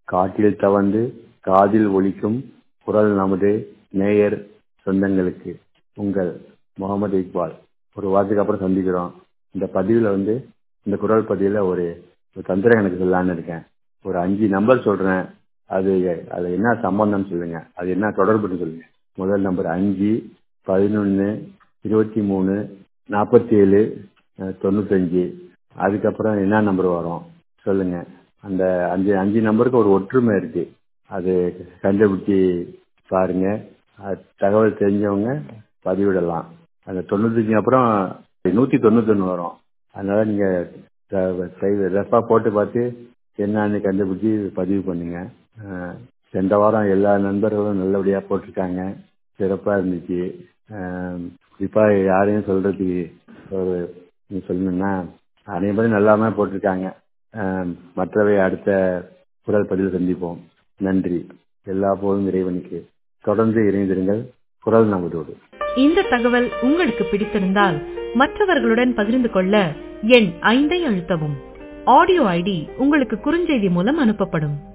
காட்டில் தவழ்ந்து காதில் ஒலிக்கும் குரல் நமது நேயர் சொந்தங்களுக்கு உங்கள் முகமது இக்பால் ஒரு வாரத்துக்கு அப்புறம் சந்திக்கிறோம் இந்த பதிவில் வந்து இந்த குரல் பதிவில் ஒரு ஒரு தந்திரம் எனக்கு சொல்லலான்னு இருக்கேன் ஒரு அஞ்சு நம்பர் சொல்கிறேன் அது அது என்ன சம்பந்தம்னு சொல்லுங்க அது என்ன தொடர்புன்னு சொல்லுங்க முதல் நம்பர் அஞ்சு பதினொன்று இருபத்தி மூணு நாற்பத்தி ஏழு தொண்ணூத்தஞ்சு அதுக்கப்புறம் என்ன நம்பர் வரும் சொல்லுங்க அந்த அஞ்சு அஞ்சு நம்பருக்கு ஒரு ஒற்றுமை இருக்கு அது கண்டுபிடிச்சி பாருங்க அது தகவல் தெரிஞ்சவங்க பதிவிடலாம் அந்த தொண்ணூத்தஞ்சு அப்புறம் நூற்றி தொண்ணூத்தொன்று வரும் அதனால நீங்கள் ரெஃபாக போட்டு பார்த்து என்னன்னு கண்டுபிடிச்சி பதிவு பண்ணுங்க சென்ற வாரம் எல்லா நண்பர்களும் நல்லபடியாக போட்டிருக்காங்க சிறப்பாக இருந்துச்சு குறிப்பாக யாரையும் சொல்கிறதுக்கு ஒரு சொல்லணும்னா அனைவரும் நல்லாமே போட்டிருக்காங்க மற்றவை அடுத்த குரல் பதிவில் சந்திப்போம் நன்றி எல்லா போதும் இறைவனுக்கு தொடர்ந்து இணைந்திருங்கள் குரல் நமதோடு இந்த தகவல் உங்களுக்கு பிடித்திருந்தால் மற்றவர்களுடன் பகிர்ந்து கொள்ள எண் ஐந்தை அழுத்தவும் ஆடியோ ஐடி உங்களுக்கு குறுஞ்செய்தி மூலம் அனுப்பப்படும்